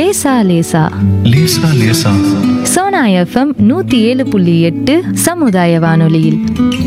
லேசா லேசா லேசா லேசா சோனா எஃப்எம் நூத்தி ஏழு புள்ளி எட்டு சமுதாய வானொலியில்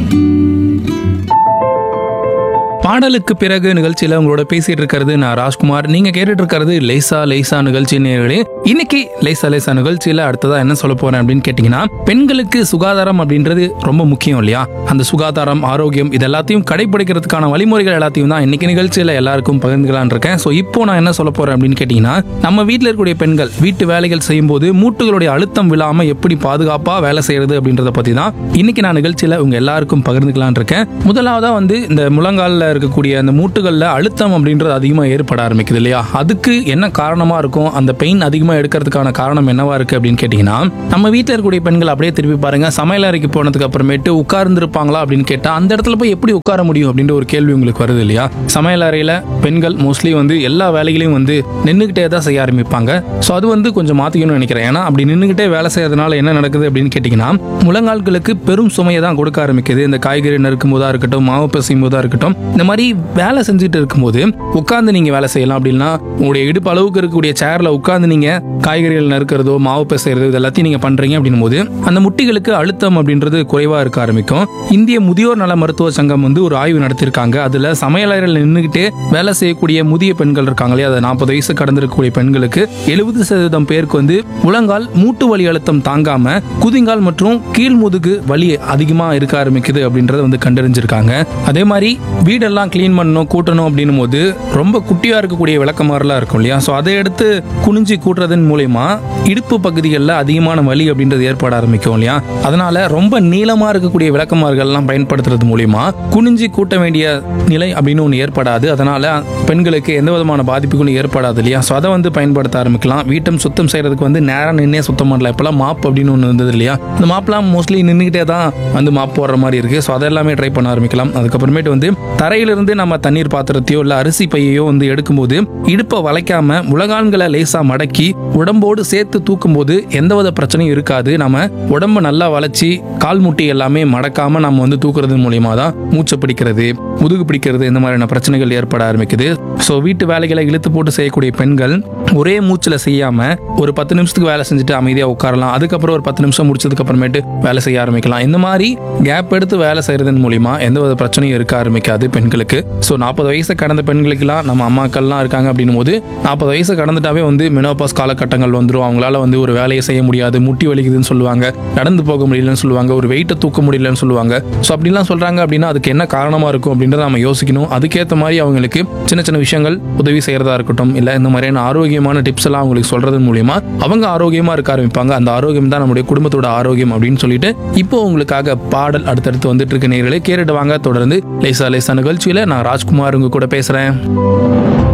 பாடலுக்கு பிறகு நிகழ்ச்சியில உங்களோட பேசிட்டு இருக்கிறது நான் ராஜ்குமார் நீங்க கேட்டுட்டு இருக்கிறது லேசா லேசா நிகழ்ச்சி நேயர்களே இன்னைக்கு லேசா லேசா நிகழ்ச்சியில அடுத்ததா என்ன சொல்ல போறேன் அப்படின்னு கேட்டீங்கன்னா பெண்களுக்கு சுகாதாரம் அப்படின்றது ரொம்ப முக்கியம் இல்லையா அந்த சுகாதாரம் ஆரோக்கியம் இது எல்லாத்தையும் கடைபிடிக்கிறதுக்கான வழிமுறைகள் எல்லாத்தையும் தான் இன்னைக்கு நிகழ்ச்சியில எல்லாருக்கும் பகிர்ந்துக்கலாம்னு இருக்கேன் ஸோ இப்போ நான் என்ன சொல்ல போறேன் அப்படின்னு கேட்டீங்கன்னா நம்ம வீட்டில் இருக்கக்கூடிய பெண்கள் வீட்டு வேலைகள் செய்யும்போது மூட்டுகளுடைய அழுத்தம் விழாம எப்படி பாதுகாப்பா வேலை செய்யறது அப்படின்றத பத்தி தான் இன்னைக்கு நான் நிகழ்ச்சியில உங்க எல்லாருக்கும் பகிர்ந்துக்கலாம்னு இருக்கேன் முதலாவதா வந்து இந்த முழங்காலில் இருக்கக்கூடிய அந்த மூட்டுகளில் அழுத்தம் அப்படின்றது அதிகமாக ஏற்பட ஆரம்பிக்குது இல்லையா அதுக்கு என்ன காரணமா இருக்கும் அந்த பெயின் அதிகமாக எடுக்கிறதுக்கான காரணம் என்னவா இருக்கு அப்படின்னு கேட்டிங்கன்னா நம்ம வீட்டில் இருக்கக்கூடிய பெண்கள் அப்படியே திருப்பி பாருங்க சமையல் அறைக்கு போனதுக்கு அப்புறமேட்டு உட்கார்ந்துருப்பாங்களா அப்படின்னு கேட்டால் அந்த இடத்துல போய் எப்படி உட்கார முடியும் அப்படின்ற ஒரு கேள்வி உங்களுக்கு வருது இல்லையா சமையல் அறையில் பெண்கள் மோஸ்ட்லி வந்து எல்லா வேலைகளையும் வந்து நின்றுக்கிட்டே தான் செய்ய ஆரம்பிப்பாங்க ஸோ அது வந்து கொஞ்சம் மாற்றிக்கணும்னு நினைக்கிறேன் ஏன்னா அப்படி நின்றுக்கிட்டே வேலை செய்யறதுனால என்ன நடக்குது அப்படின்னு கேட்டிங்கன்னா முழங்கால்களுக்கு பெரும் சுமையை தான் கொடுக்க ஆரம்பிக்குது இந்த காய்கறி நறுக்கும் போதா இருக்கட்டும் மாவு பிசையும் போதா இருக்கட்டும் இந்த மாதிரி வேலை செஞ்சுட்டு இருக்கும்போது உட்காந்து நீங்க வேலை செய்யலாம் அப்படின்னா உங்களுடைய இடுப்பு அளவுக்கு இருக்கக்கூடிய சேர்ல உட்காந்து நீங்க காய்கறிகள் நறுக்கிறதோ மாவு பிசைறதோ இது எல்லாத்தையும் நீங்க பண்றீங்க அப்படின்னும் போது அந்த முட்டிகளுக்கு அழுத்தம் அப்படின்றது குறைவா இருக்க ஆரம்பிக்கும் இந்திய முதியோர் நல மருத்துவ சங்கம் வந்து ஒரு ஆய்வு நடத்தியிருக்காங்க அதுல சமையலறையில் நின்றுகிட்டே வேலை செய்யக்கூடிய முதிய பெண்கள் இருக்காங்களே அதை நாற்பது வயசு கடந்திருக்கக்கூடிய பெண்களுக்கு எழுபது சதவீதம் பேருக்கு வந்து முழங்கால் மூட்டு வலி அழுத்தம் தாங்காம குதிங்கால் மற்றும் கீழ் முதுகு வலி அதிகமா இருக்க ஆரம்பிக்குது அப்படின்றத வந்து கண்டறிஞ்சிருக்காங்க அதே மாதிரி வீடெல்லாம் க்ளீன் பண்ணணும் கூட்டணும் அப்படின்னும் போது ரொம்ப குட்டியா இருக்கக்கூடிய விளக்கமாறலாம் இருக்கும் இல்லையா ஸோ அதை எடுத்து குனிஞ்சு கூட்டுறதன் மூலயமா இடுப்பு பகுதிகளில் அதிகமான வலி அப்படின்றது ஏற்பட ஆரம்பிக்கும் இல்லையா அதனால ரொம்ப நீளமா இருக்கக்கூடிய விளக்கமார்கள்லாம் பயன்படுத்துறது மூலியமா குனிஞ்சு கூட்ட வேண்டிய நிலை அப்படின்னு ஒன்று ஏற்படாது அதனால பெண்களுக்கு எந்த விதமான பாதிப்புகளும் ஏற்படாது இல்லையா ஸோ அதை வந்து பயன்படுத்த ஆரம்பிக்கலாம் வீட்டம் சுத்தம் செய்யறதுக்கு வந்து நேரம் நின்னே சுத்தம் பண்ணலாம் இப்போலாம் மாப் அப்படின்னு ஒன்று இருந்தது இல்லையா இந்த மாப்லாம் மோஸ்ட்லி நின்றுக்கிட்டே தான் வந்து மாப் போடுற மாதிரி இருக்கு ஸோ அதெல்லாமே ட்ரை பண்ண ஆரம்பிக்கலாம் அதுக்கப்புறமேட்டு வந்து தரையிலிருந்து நம்ம தண்ணீர் பாத்திரத்தையோ இல்லை அரிசி பையையோ வந்து எடுக்கும்போது இடுப்பை வளைக்காம முழங்கான்களை லேசா மடக்கி உடம்போடு சேர்த்து தூக்கும்போது எந்தவித பிரச்சனையும் இருக்காது நம்ம உடம்ப நல்லா வளைச்சி கால் முட்டி எல்லாமே மடக்காம நம்ம வந்து தூக்குறது மூலியமா தான் மூச்சை பிடிக்கிறது முதுகு பிடிக்கிறது இந்த மாதிரியான பிரச்சனைகள் ஏற்பட ஆரம்பிக்குது ஸோ வீட்டு வேலைகளை இழுத்து போட்டு செய்யக்கூடிய பெண்கள் ஒரே மூச்சில் செய்யாம ஒரு பத்து நிமிஷத்துக்கு வேலை செஞ்சுட்டு அமைதியாக உட்காரலாம் அதுக்கப்புறம் ஒரு பத்து நிமிஷம் முடிச்சதுக்கு அப்புறமேட்டு வேலை செய்ய ஆரம்பிக்கலாம் இந்த மாதிரி கேப் எடுத்து வேலை செய்யறதன் மூலியமா எந்த ஒரு பிரச்சனையும் இருக்க ஆரம்பிக்காது பெண்களுக்கு ஸோ நாற்பது வயசு கடந்த பெண்களுக்கெல்லாம் நம்ம அம்மாக்கள்லாம் இருக்காங்க அப்படின்னும் போது நாற்பது வயசு கடந்துட்டாவே வந்து மெனோபாஸ் காலகட்டங்கள் வந்துடும் அவங்களால வந்து ஒரு வேலையை செய்ய முடியாது முட்டி வலிக்குதுன்னு சொல்லுவாங்க நடந்து போக முடியலன்னு சொல்லுவாங்க ஒரு வெயிட்டை தூக்க முடியலன்னு சொல்லுவாங்க ஸோ அப்படிலாம் சொல்றாங்க அப்படின்னா அதுக்கு என்ன காரணமா இருக்கும் அப்படின்றத நம்ம யோசிக்கணும் அதுக்கேற்ற மாதிரி அவங்களுக்கு சின்ன சின்ன விஷயங்கள் உதவி செய்யறதா இருக்கட்டும் இல்லை இந்த மாதிரியான ஆரோக்கியமான டிப்ஸ் எல்லாம் அவங்களுக்கு சொல்றது மூலியமா அவங்க ஆரோக்கியமா இருக்க ஆரம்பிப்பாங்க அந்த ஆரோக்கியம் தான் நம்முடைய குடும்பத்தோட ஆரோக்கியம் அப்படின்னு சொல்லிட்டு இப்போ உங்களுக்காக பாடல் அடுத்தடுத்து வந்துட்டு இருக்க நேர்களே கேட்டுட்டு வாங்க தொடர்ந்து லேசா லேசா நிகழ்ச்சியில நான் ராஜ்குமார் உங்க கூட பேசுறேன்